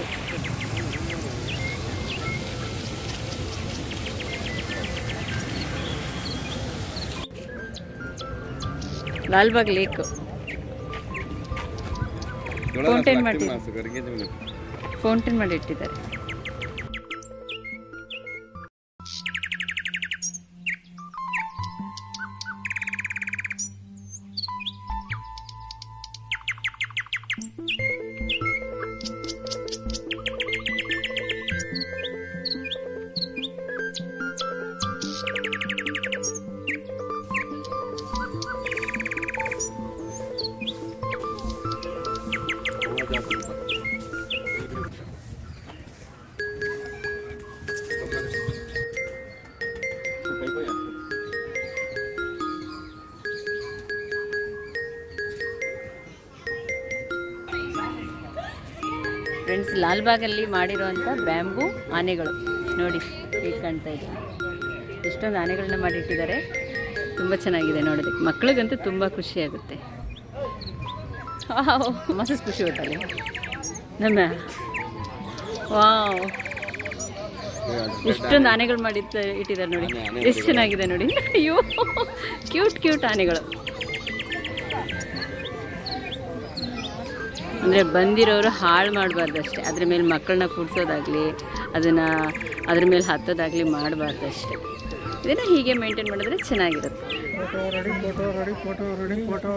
Lalbagh lake Fountain ಮಾಡಿ. Fountain ಮಾಡಿ ಇಟ್ಟಿದ್ದಾರೆ ಫ್ರೆಂಡ್ಸ್ ಲಾಲ್ಬಾಗಲ್ಲಿ ಮಾಡಿರುವಂಥ ಬ್ಯಾಂಬೂ ಆನೆಗಳು ನೋಡಿ ಹೇಗೆ ಕಾಣ್ತಾ ಇದೆ ಎಷ್ಟೊಂದು ಆನೆಗಳನ್ನ ಮಾಡಿಟ್ಟಿದ್ದಾರೆ ತುಂಬ ಚೆನ್ನಾಗಿದೆ ನೋಡೋದಕ್ಕೆ ಮಕ್ಕಳಿಗಂತೂ ತುಂಬ ಖುಷಿ ಆಗುತ್ತೆ ಮಸ್ತ್ ಖುಷಿ ಗೊತ್ತಲ್ಲಿ ನಮ್ಮ ವಾವ್ ಎಷ್ಟೊಂದು ಆನೆಗಳು ಮಾಡಿ ಇಟ್ಟಿದ್ದಾರೆ ನೋಡಿ ಎಷ್ಟು ಚೆನ್ನಾಗಿದೆ ನೋಡಿ ಅಯ್ಯೋ ಕ್ಯೂಟ್ ಕ್ಯೂಟ್ ಆನೆಗಳು ಅಂದರೆ ಬಂದಿರೋರು ಹಾಳು ಮಾಡಬಾರ್ದು ಅಷ್ಟೇ ಅದ್ರ ಮೇಲೆ ಮಕ್ಕಳನ್ನ ಕೂಡ್ಸೋದಾಗಲಿ ಅದನ್ನು ಅದ್ರ ಮೇಲೆ ಹತ್ತೋದಾಗಲಿ ಮಾಡಬಾರ್ದು ಅಷ್ಟೇ ಇದನ್ನು ಹೀಗೆ ಮೇಂಟೈನ್ ಮಾಡಿದ್ರೆ ಚೆನ್ನಾಗಿರುತ್ತೆ photo ready photo ready photo ready photo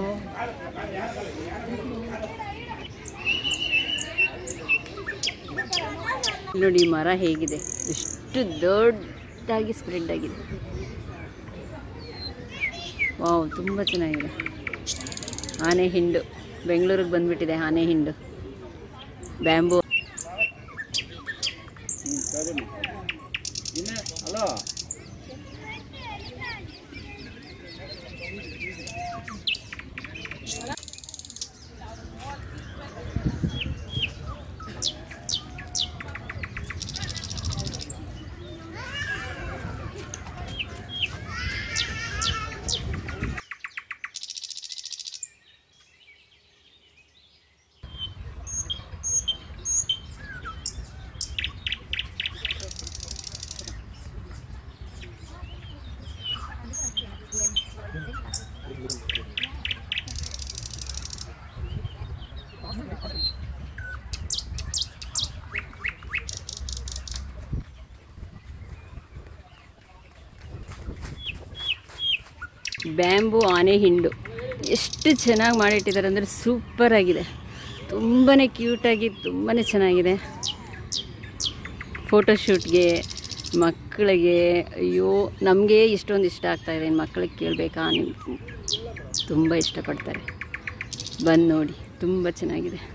ನೋಡಿ ಈ ಮರ ಹೇಗಿದೆ ಎಷ್ಟು ದೊಡ್ಡದಾಗಿ ಸ್ಪ್ರೆಡ್ ಆಗಿದೆ ವಾವ್ ತುಂಬ ಚೆನ್ನಾಗಿದೆ ಆನೆ ಹಿಂಡು ಬೆಂಗಳೂರಿಗೆ ಬಂದ್ಬಿಟ್ಟಿದೆ ಆನೆ ಹಿಂಡು ಬ್ಯಾಂಬೂ ಹಲೋ ಬ್ಯಾಂಬೂ ಆನೆ ಹಿಂಡು ಎಷ್ಟು ಚೆನ್ನಾಗಿ ಮಾಡಿಟ್ಟಿದ್ದಾರೆ ಅಂದರೆ ಸೂಪರಾಗಿದೆ ತುಂಬಾ ಕ್ಯೂಟಾಗಿ ತುಂಬಾ ಚೆನ್ನಾಗಿದೆ ಫೋಟೋಶೂಟ್ಗೆ ಮಕ್ಕಳಿಗೆ ಅಯ್ಯೋ ನಮಗೆ ಇಷ್ಟೊಂದು ಇಷ್ಟ ಆಗ್ತಾಯಿದೆ ಇನ್ನು ಮಕ್ಕಳಿಗೆ ಕೇಳಬೇಕಾ ನೀವು ತುಂಬ ಇಷ್ಟಪಡ್ತಾರೆ ಬಂದು ನೋಡಿ ತುಂಬ ಚೆನ್ನಾಗಿದೆ